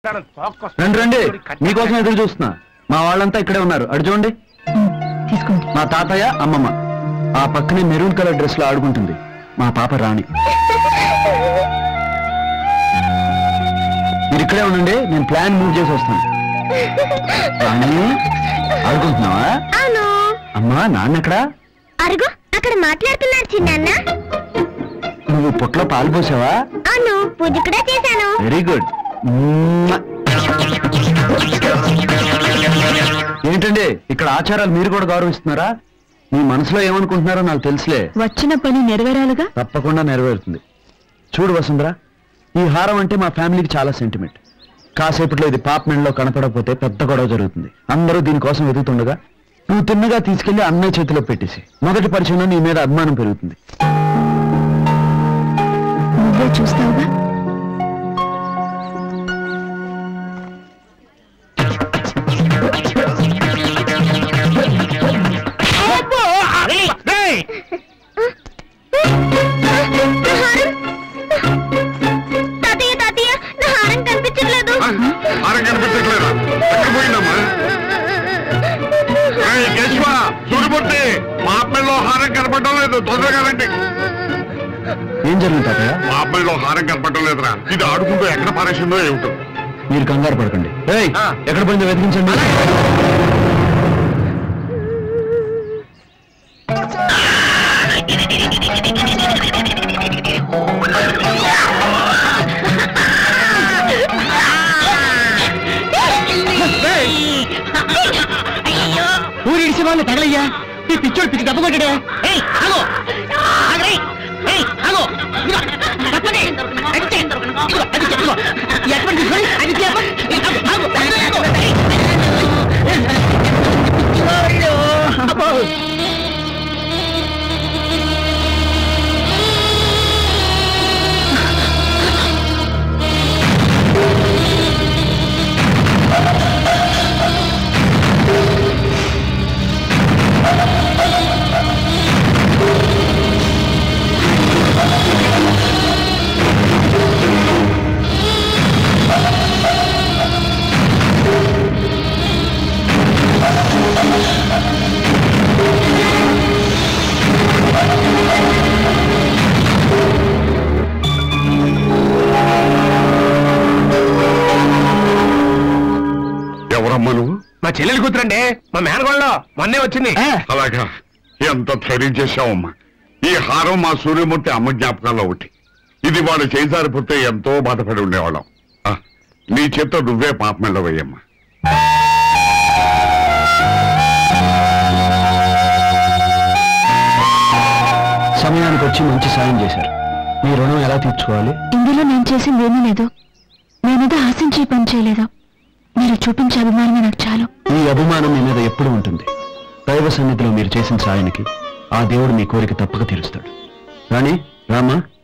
రండి రండి మీకోసం ఎదురు చూస్తున్నా మా వాళ్ళంతా ఇక్కడే ఉన్నారు అటు చూడండి తీసుకోండి మా తాతయ్య అమ్మమ్మ ఆ పక్కనే మెరూన్ కలర్ డ్రెస్ లో ఆడుకుంటుంది మా పాప రాణి మీరు ఇక్కడే ఉండండి నేను ప్లాన్ మూవ్ చేసి వస్తాను రాణి ఆడుకుంటున్నావా అవును అమ్మా నాన్న ఎక్కడా అరుగు అక్కడ మాట్లాడుతున్నారు చిన్నాన్న నువ్వు పుట్లో పాలు పోసావా అవును పూజ కూడా చేశాను వెరీ గుడ్ ఏంటండి ఇక్కడ ఆచారాలు మీరు కూడా గౌరవిస్తున్నారా మీ మనసులో ఏమనుకుంటున్నారో నాకు తెలుసులే వచ్చిన పని నెరవేరాలిగా తప్పకుండా నెరవేరుతుంది చూడు వసుంధర ఈ హారం అంటే మా ఫ్యామిలీకి చాలా సెంటిమెంట్ కాసేపట్లో ఇది పాప మెండ్లో కనపడకపోతే పెద్ద గొడవ జరుగుతుంది అందరూ దీనికోసం వెతుకుతుండగా నువ్వు తిన్నగా తీసుకెళ్లి అన్నయ్య చేతిలో పెట్టేసి మొదటి పరిచయంలో నీ మీద అభిమానం పెరుగుతుంది నువ్వే చూస్తావుగా తాతయ్య తాతయ్య నా హారం కనిపించట్లేదు హారం కనిపించట్లేదా ఎక్కడ పోయిందమ్మా ఏయ్, కేశవ సూరిమూర్తి మా అబ్బాయిలో హారం కనపడడం లేదు తొందరగా రండి ఏం జరిగింది తాతయ్య మా అబ్బాయిలో హారం కనపడడం లేదురా ఇది ఆడుకుంటూ ఎక్కడ పారేసిందో ఏమిటో మీరు కంగారు పడకండి ఏయ్ ఎక్కడ పోయిందో వెతికించండి ఊరి ఇడిసి వాళ్ళు తగలయ్యా ఈ పిచ్చోడు పిచ్చి దెబ్బ కొట్టాడే ఏయ్ ఆగో ఆగరే ఏయ్ ఆగో ఇదిగో, తప్పండి. అది చెయ్. ఇదిగో, అది చెయ్, ఇదిగో. ఈ అటువంటి తీసుకొని అది చెప్పండి ఆగు ఆగు ఆగు. అయ్యో, అబ్బో. ఎవరమ్మా నువ్వు మా చెల్లెలు కూతురండి మా మేనగోళ్ళలో మొన్నే వచ్చింది అలాగా ఎంత ధైర్యం చేశావమ్మా ఈ హారం మా సూర్యమూర్తి అమ్మ జ్ఞాపకాల్లో ఒకటి ఇది వాడు చేజారిపోతే ఎంతో బాధపడి ఉండేవాళ్ళం ఆ, నీ చేత్తో నువ్వే పాప మెళ్ళ వేయమ్మా సమయానికి వచ్చి మంచి సాయం చేశారు మీ రుణం ఎలా తీర్చుకోవాలి ఇందులో నేను చేసింది ఏమీ లేదు నేనేదో ఆశించి ఈ పని చేయలేదు మీరు చూపించే అభిమానమే నాకు చాలు ఈ అభిమానం మీ మీద ఎప్పుడు ఉంటుంది దైవ సన్నిధిలో మీరు చేసిన సాయానికి ఆ దేవుడు మీ కోరిక తప్పక తీరుస్తాడు రాణి రామా